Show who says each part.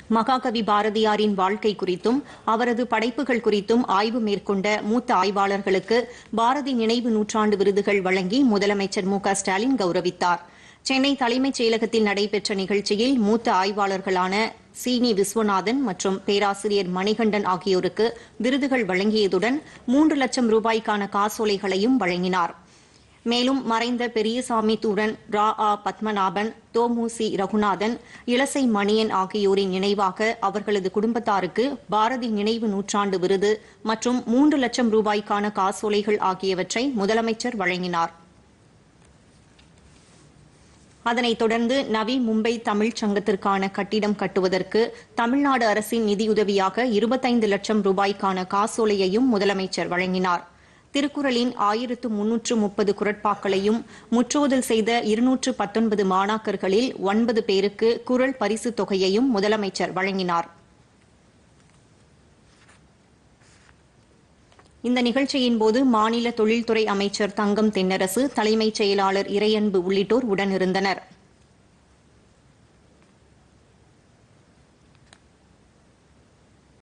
Speaker 1: மகாகவி பாரதியாரின் வாழ்க்கை குறித்தும் அவரது படைப்புகள் குறித்தும் ஆய்வு மேற்கொண்ட மூத்த ஆய்வாளர்களுக்கு பாரதி நினைவு நூற்றாண்டு விருதுகள் வழங்கி முதலமைச்சர் மு க ஸ்டாலின் கௌரவித்தார் சென்னை தலைமைச் செயலகத்தில் நடைபெற்ற நிகழ்ச்சியில் மூத்த ஆய்வாளர்களான சீனி விஸ்வநாதன் மற்றும் பேராசிரியர் மணிகண்டன் ஆகியோருக்கு விருதுகள் வழங்கியதுடன் மூன்று லட்சம் ரூபாய்க்கான காசோலைகளையும் வழங்கினார் மேலும் மறைந்த பெரியசாமி தூரன் ரா ஆ பத்மநாபன் தோமுசி ரகுநாதன் இளசை மணியன் ஆகியோரின் நினைவாக அவர்களது குடும்பத்தாருக்கு பாரதி நினைவு நூற்றாண்டு விருது மற்றும் மூன்று லட்சம் ரூபாய்க்கான காசோலைகள் ஆகியவற்றை முதலமைச்சர் வழங்கினார் அதனைத் தொடர்ந்து நவி மும்பை தமிழ்ச் சங்கத்திற்கான கட்டிடம் கட்டுவதற்கு தமிழ்நாடு அரசின் நிதியுதவியாக இருபத்தைந்து லட்சம் ரூபாய்க்கான காசோலையையும் முதலமைச்சர் வழங்கினார் திருக்குறளின் ஆயிரத்து முன்னூற்று முப்பது குரட்பாக்களையும் முற்றோதல் செய்த இருநூற்று பத்தொன்பது மாணாக்கர்களில் ஒன்பது பேருக்கு குரல் பரிசுத் தொகையையும் முதலமைச்சர் வழங்கினார் இந்த நிகழ்ச்சியின் போது மாநில தொழில்துறை அமைச்சர் தங்கம் தென்னரசு தலைமைச் செயலாளர் இறையன்பு உள்ளிட்டோர் உடனிருந்தனா்